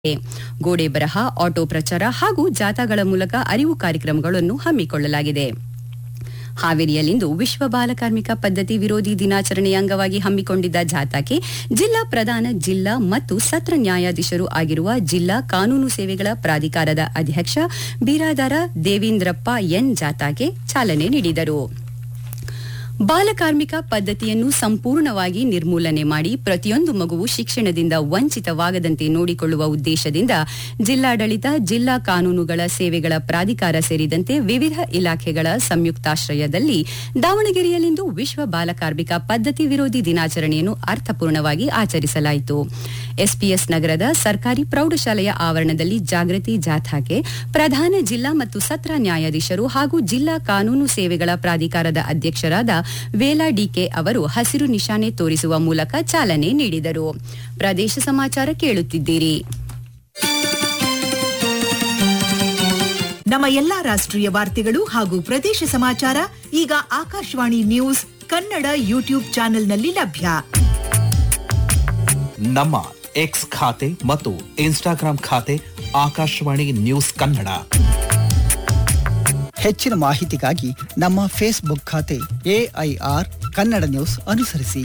ಗೋಡೆ ಬರಹ ಆಟೋ ಪ್ರಚಾರ ಹಾಗೂ ಜಾಥಾಗಳ ಮೂಲಕ ಅರಿವು ಕಾರ್ಯಕ್ರಮಗಳನ್ನು ಹಮ್ಮಿಕೊಳ್ಳಲಾಗಿದೆ ಹಾವೇರಿಯಲ್ಲಿಂದು ವಿಶ್ವ ಬಾಲಕಾರ್ಮಿಕ ಪದ್ಧತಿ ವಿರೋಧಿ ದಿನಾಚರಣೆಯ ಅಂಗವಾಗಿ ಹಮ್ಮಿಕೊಂಡಿದ್ದ ಜಾಥಾಕ್ಕೆ ಜಿಲ್ಲಾ ಪ್ರಧಾನ ಜಿಲ್ಲಾ ಮತ್ತು ಸತ್ರ ನ್ಯಾಯಾಧೀಶರು ಆಗಿರುವ ಜಿಲ್ಲಾ ಕಾನೂನು ಸೇವೆಗಳ ಪ್ರಾಧಿಕಾರದ ಅಧ್ಯಕ್ಷ ಬಿರಾದಾರ ದೇವೀಂದ್ರಪ್ಪ ಎನ್ ಜಾಥಾಗೆ ಚಾಲನೆ ನೀಡಿದರು ಬಾಲಕಾರ್ಮಿಕ ಪದ್ಧತಿಯನ್ನು ಸಂಪೂರ್ಣವಾಗಿ ನಿರ್ಮೂಲನೆ ಮಾಡಿ ಪ್ರತಿಯೊಂದು ಮಗುವು ಶಿಕ್ಷಣದಿಂದ ವಂಚಿತವಾಗದಂತೆ ನೋಡಿಕೊಳ್ಳುವ ಉದ್ದೇಶದಿಂದ ಜಿಲ್ಲಾಡಳಿತ ಜಿಲ್ಲಾ ಕಾನೂನುಗಳ ಸೇವೆಗಳ ಪ್ರಾಧಿಕಾರ ಸೇರಿದಂತೆ ವಿವಿಧ ಇಲಾಖೆಗಳ ಸಂಯುಕ್ತಾಶ್ರಯದಲ್ಲಿ ದಾವಣಗೆರೆಯಲ್ಲಿಂದು ವಿಶ್ವ ಬಾಲಕಾರ್ಮಿಕ ಪದ್ಧತಿ ವಿರೋಧಿ ದಿನಾಚರಣೆಯನ್ನು ಅರ್ಥಪೂರ್ಣವಾಗಿ ಆಚರಿಸಲಾಯಿತು ಎಸ್ಪಿಎಸ್ ನಗರದ ಸರ್ಕಾರಿ ಪ್ರೌಢಶಾಲೆಯ ಆವರಣದಲ್ಲಿ ಜಾಗೃತಿ ಜಾಥಾಕ್ಕೆ ಪ್ರಧಾನ ಜಿಲ್ಲಾ ಮತ್ತು ಸತ್ರ ನ್ಯಾಯಾಧೀಶರು ಹಾಗೂ ಜಿಲ್ಲಾ ಕಾನೂನು ಸೇವೆಗಳ ಪ್ರಾಧಿಕಾರದ ಅಧ್ಯಕ್ಷರಾದ ವೇಲಾ ಡಿಕೆ ಅವರು ಹಸಿರು ನಿಶಾನೆ ತೋರಿಸುವ ಮೂಲಕ ಚಾಲನೆ ನೀಡಿದರು ಪ್ರದೇಶ ಸಮಾಚಾರ ಕೇಳುತ್ತಿದ್ದೀರಿ ನಮ್ಮ ಎಲ್ಲಾ ರಾಷ್ಟ್ರೀಯ ವಾರ್ತೆಗಳು ಹಾಗೂ ಪ್ರದೇಶ ಸಮಾಚಾರ ಈಗ ಆಕಾಶವಾಣಿ ನ್ಯೂಸ್ ಕನ್ನಡ ಯೂಟ್ಯೂಬ್ ಚಾನೆಲ್ನಲ್ಲಿ ಲಭ್ಯ ನಮ್ಮ ಎಕ್ಸ್ ಖಾತೆ ಮತ್ತು ಇನ್ಸ್ಟಾಗ್ರಾಂ ಖಾತೆ ಆಕಾಶವಾಣಿ ನ್ಯೂಸ್ ಕನ್ನಡ ಹೆಚ್ಚಿನ ಮಾಹಿತಿಗಾಗಿ ನಮ್ಮ ಫೇಸ್ಬುಕ್ ಖಾತೆ ಎಐಆರ್ ಕನ್ನಡ ನ್ಯೂಸ್ ಅನುಸರಿಸಿ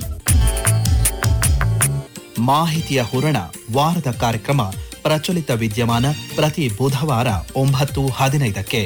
ಮಾಹಿತಿಯ ಹೂರಣ ವಾರದ ಕಾರ್ಯಕ್ರಮ ಪ್ರಚಲಿತ ವಿದ್ಯಮಾನ ಪ್ರತಿ ಬುಧವಾರ ಒಂಬತ್ತು ಹದಿನೈದಕ್ಕೆ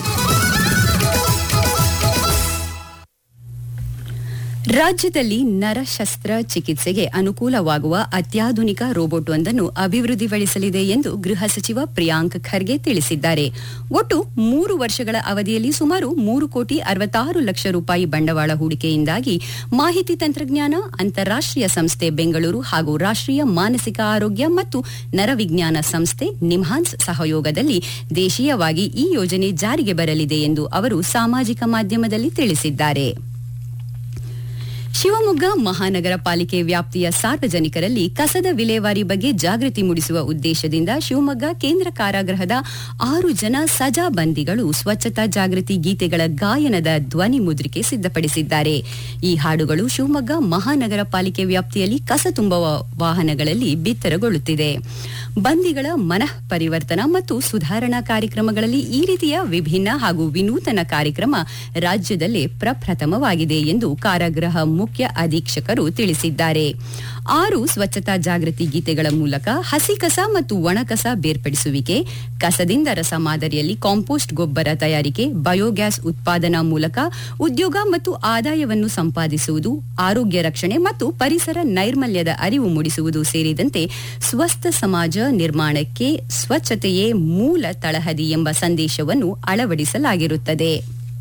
ರಾಜ್ಯದಲ್ಲಿ ನರಶಸ್ತ್ರ ಚಿಕಿತ್ಸೆಗೆ ಅನುಕೂಲವಾಗುವ ಅತ್ಯಾಧುನಿಕ ರೋಬೋಟ್ ಒಂದನ್ನು ಅಭಿವೃದ್ಧಿಪಡಿಸಲಿದೆ ಎಂದು ಗೃಹ ಸಚಿವ ಪ್ರಿಯಾಂಕ್ ಖರ್ಗೆ ತಿಳಿಸಿದ್ದಾರೆ ಒಟ್ಟು ಮೂರು ವರ್ಷಗಳ ಅವಧಿಯಲ್ಲಿ ಸುಮಾರು ಮೂರು ಕೋಟಿ ಅರವತ್ತಾರು ಲಕ್ಷ ರೂಪಾಯಿ ಬಂಡವಾಳ ಹೂಡಿಕೆಯಿಂದಾಗಿ ಮಾಹಿತಿ ತಂತ್ರಜ್ಞಾನ ಅಂತಾರಾಷ್ಟೀಯ ಸಂಸ್ಥೆ ಬೆಂಗಳೂರು ಹಾಗೂ ರಾಷ್ಟೀಯ ಮಾನಸಿಕ ಆರೋಗ್ಯ ಮತ್ತು ನರವಿಜ್ಞಾನ ಸಂಸ್ಥೆ ನಿಮ್ಹಾನ್ಸ್ ಸಹಯೋಗದಲ್ಲಿ ದೇಶೀಯವಾಗಿ ಈ ಯೋಜನೆ ಜಾರಿಗೆ ಬರಲಿದೆ ಎಂದು ಅವರು ಸಾಮಾಜಿಕ ಮಾಧ್ಯಮದಲ್ಲಿ ತಿಳಿಸಿದ್ದಾರೆ ಶಿವಮೊಗ್ಗ ಮಹಾನಗರ ಪಾಲಿಕೆ ವ್ಯಾಪ್ತಿಯ ಸಾರ್ವಜನಿಕರಲ್ಲಿ ಕಸದ ವಿಲೇವಾರಿ ಬಗ್ಗೆ ಜಾಗೃತಿ ಮೂಡಿಸುವ ಉದ್ದೇಶದಿಂದ ಶಿವಮೊಗ್ಗ ಕೇಂದ್ರ ಕಾರಾಗೃಹದ ಆರು ಜನ ಸಜಾ ಬಂದಿಗಳು ಸ್ವಚ್ಛತಾ ಜಾಗೃತಿ ಗೀತೆಗಳ ಗಾಯನದ ಧ್ವನಿ ಮುದ್ರಿಕೆ ಸಿದ್ಧಪಡಿಸಿದ್ದಾರೆ ಈ ಹಾಡುಗಳು ಶಿವಮೊಗ್ಗ ಮಹಾನಗರ ಪಾಲಿಕೆ ವ್ಯಾಪ್ತಿಯಲ್ಲಿ ಕಸ ತುಂಬುವ ವಾಹನಗಳಲ್ಲಿ ಬಿತ್ತರಗೊಳ್ಳುತ್ತಿದೆ ಬಂದಿಗಳ ಮನಃ ಪರಿವರ್ತನಾ ಮತ್ತು ಸುಧಾರಣಾ ಕಾರ್ಯಕ್ರಮಗಳಲ್ಲಿ ಈ ರೀತಿಯ ವಿಭಿನ್ನ ಹಾಗೂ ವಿನೂತನ ಕಾರ್ಯಕ್ರಮ ರಾಜ್ಯದಲ್ಲೇ ಪ್ರಪ್ರಥಮವಾಗಿದೆ ಎಂದು ಕಾರಾಗೃಹ ಮುಖ್ಯ ಅಧೀಕ್ಷಕರು ತಿಳಿಸಿದ್ದಾರೆ ಆರು ಸ್ವಚ್ಛತಾ ಜಾಗೃತಿ ಗೀತೆಗಳ ಮೂಲಕ ಹಸಿ ಕಸ ಮತ್ತು ಒಣ ಕಸ ಬೇರ್ಪಡಿಸುವಿಕೆ ಕಸದಿಂದ ರಸ ಮಾದರಿಯಲ್ಲಿ ಕಾಂಪೋಸ್ಟ್ ಗೊಬ್ಬರ ತಯಾರಿಕೆ ಬಯೋಗ್ಯಾಸ್ ಉತ್ಪಾದನಾ ಮೂಲಕ ಉದ್ಯೋಗ ಮತ್ತು ಆದಾಯವನ್ನು ಸಂಪಾದಿಸುವುದು ಆರೋಗ್ಯ ರಕ್ಷಣೆ ಮತ್ತು ಪರಿಸರ ನೈರ್ಮಲ್ಯದ ಅರಿವು ಮೂಡಿಸುವುದು ಸೇರಿದಂತೆ ಸ್ವಸ್ಥ ಸಮಾಜ ನಿರ್ಮಾಣಕ್ಕೆ ಸ್ವಚ್ಛತೆಯೇ ಮೂಲ ತಳಹದಿ ಎಂಬ ಸಂದೇಶವನ್ನು ಅಳವಡಿಸಲಾಗಿರುತ್ತದೆ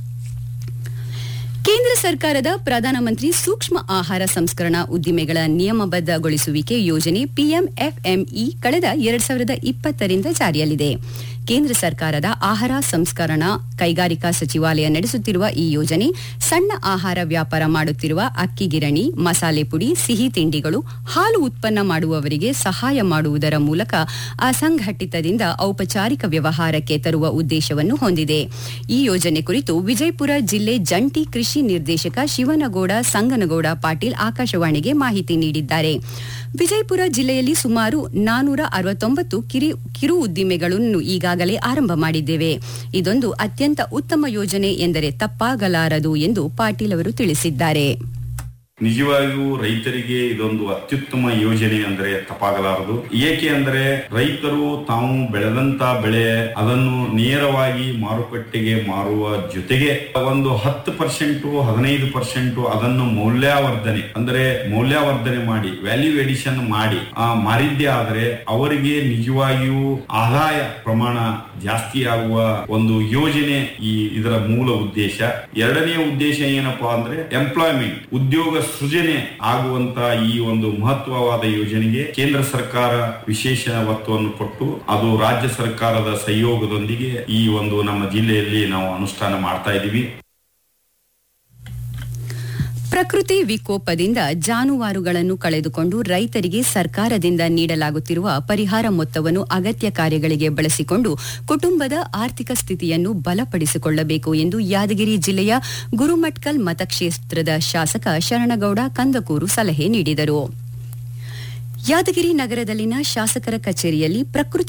ಕೇಂದ್ರ ಸರ್ಕಾರದ ಪ್ರಧಾನಮಂತ್ರಿ ಸೂಕ್ಷ್ಮ ಆಹಾರ ಸಂಸ್ಕರಣಾ ಉದ್ದಿಮೆಗಳ ನಿಯಮಬದ್ಧಗೊಳಿಸುವಿಕೆ ಯೋಜನೆ ಪಿಎಂಎಫ್ಎಂಇ ಕಳೆದ ಎರಡ್ ಸಾವಿರದ ಇಪ್ಪತ್ತರಿಂದ ಜಾರಿಯಲ್ಲಿದೆ ಕೇಂದ್ರ ಸರ್ಕಾರದ ಆಹಾರ ಸಂಸ್ಕರಣಾ ಕೈಗಾರಿಕಾ ಸಚಿವಾಲಯ ನಡೆಸುತ್ತಿರುವ ಈ ಯೋಜನೆ ಸಣ್ಣ ಆಹಾರ ವ್ಯಾಪಾರ ಮಾಡುತ್ತಿರುವ ಅಕ್ಕಿ ಗಿರಣಿ ಮಸಾಲೆ ಪುಡಿ ಸಿಹಿ ತಿಂಡಿಗಳು ಹಾಲು ಉತ್ಪನ್ನ ಮಾಡುವವರಿಗೆ ಸಹಾಯ ಮಾಡುವುದರ ಮೂಲಕ ಅಸಂಘಟಿತದಿಂದ ಔಪಚಾರಿಕ ವ್ಯವಹಾರಕ್ಕೆ ತರುವ ಉದ್ದೇಶವನ್ನು ಹೊಂದಿದೆ ಈ ಯೋಜನೆ ಕುರಿತು ವಿಜಯಪುರ ಜಿಲ್ಲೆ ಜಂಟಿ ಕೃಷಿ ನಿರ್ದೇಶಕ ಶಿವನಗೌಡ ಸಂಗನಗೌಡ ಪಾಟೀಲ್ ಆಕಾಶವಾಣಿಗೆ ಮಾಹಿತಿ ನೀಡಿದ್ದಾರೆ ವಿಜಯಪುರ ಜಿಲ್ಲೆಯಲ್ಲಿ ಸುಮಾರು ನಾನೂರ ಅರವತ್ತೊಂಬತ್ತು ಕಿರು ಉದ್ದಿಮೆಗಳನ್ನು ಈಗಾಗಲೇ ಆರಂಭ ಮಾಡಿದ್ದೇವೆ ಇದೊಂದು ಅತ್ಯಂತ ಉತ್ತಮ ಯೋಜನೆ ಎಂದರೆ ತಪ್ಪಾಗಲಾರದು ಎಂದು ಪಾಟೀಲ್ ಅವರು ತಿಳಿಸಿದ್ದಾರೆ ನಿಜವಾಗಿಯೂ ರೈತರಿಗೆ ಇದೊಂದು ಅತ್ಯುತ್ತಮ ಯೋಜನೆ ಅಂದ್ರೆ ತಪ್ಪಾಗಲಾರದು ಏಕೆ ಅಂದ್ರೆ ರೈತರು ತಾವು ಬೆಳೆದಂತ ಬೆಳೆ ಅದನ್ನು ನೇರವಾಗಿ ಮಾರುಕಟ್ಟೆಗೆ ಮಾರುವ ಜೊತೆಗೆ ಒಂದು ಹತ್ತು ಪರ್ಸೆಂಟ್ ಹದಿನೈದು ಪರ್ಸೆಂಟ್ ಅದನ್ನು ಮೌಲ್ಯವರ್ಧನೆ ಅಂದ್ರೆ ಮೌಲ್ಯವರ್ಧನೆ ಮಾಡಿ ವ್ಯಾಲ್ಯೂ ಎಡಿಷನ್ ಮಾಡಿ ಆ ಮಾರಿದ್ದೇ ಆದ್ರೆ ಅವರಿಗೆ ನಿಜವಾಗಿಯೂ ಆದಾಯ ಪ್ರಮಾಣ ಜಾಸ್ತಿ ಆಗುವ ಒಂದು ಯೋಜನೆ ಈ ಇದರ ಮೂಲ ಉದ್ದೇಶ ಎರಡನೆಯ ಉದ್ದೇಶ ಏನಪ್ಪಾ ಅಂದ್ರೆ ಎಂಪ್ಲಾಯ್ಮೆಂಟ್ ಉದ್ಯೋಗ ಸೃಜನೆ ಆಗುವಂತ ಈ ಒಂದು ಮಹತ್ವವಾದ ಯೋಜನೆಗೆ ಕೇಂದ್ರ ಸರ್ಕಾರ ವಿಶೇಷ ಒತ್ತನ್ನು ಕೊಟ್ಟು ಅದು ರಾಜ್ಯ ಸರ್ಕಾರದ ಸಹಯೋಗದೊಂದಿಗೆ ಈ ಒಂದು ನಮ್ಮ ಜಿಲ್ಲೆಯಲ್ಲಿ ನಾವು ಅನುಷ್ಠಾನ ಮಾಡ್ತಾ ಇದ್ದೀವಿ ಪ್ರಕೃತಿ ವಿಕೋಪದಿಂದ ಜಾನುವಾರುಗಳನ್ನು ಕಳೆದುಕೊಂಡು ರೈತರಿಗೆ ಸರ್ಕಾರದಿಂದ ನೀಡಲಾಗುತ್ತಿರುವ ಪರಿಹಾರ ಮೊತ್ತವನ್ನು ಅಗತ್ಯ ಕಾರ್ಯಗಳಿಗೆ ಬಳಸಿಕೊಂಡು ಕುಟುಂಬದ ಆರ್ಥಿಕ ಸ್ಥಿತಿಯನ್ನು ಬಲಪಡಿಸಿಕೊಳ್ಳಬೇಕು ಎಂದು ಯಾದಗಿರಿ ಜಿಲ್ಲೆಯ ಗುರುಮಟ್ಕಲ್ ಮತಕ್ಷೇತ್ರದ ಶಾಸಕ ಶರಣಗೌಡ ಕಂದಕೂರು ಸಲಹೆ ನೀಡಿದರು ಯಾದಗಿರಿ ನಗರದಲ್ಲಿನ ಶಾಸಕರ ಕಚೇರಿಯಲ್ಲಿ ಪ್ರಕೃತಿ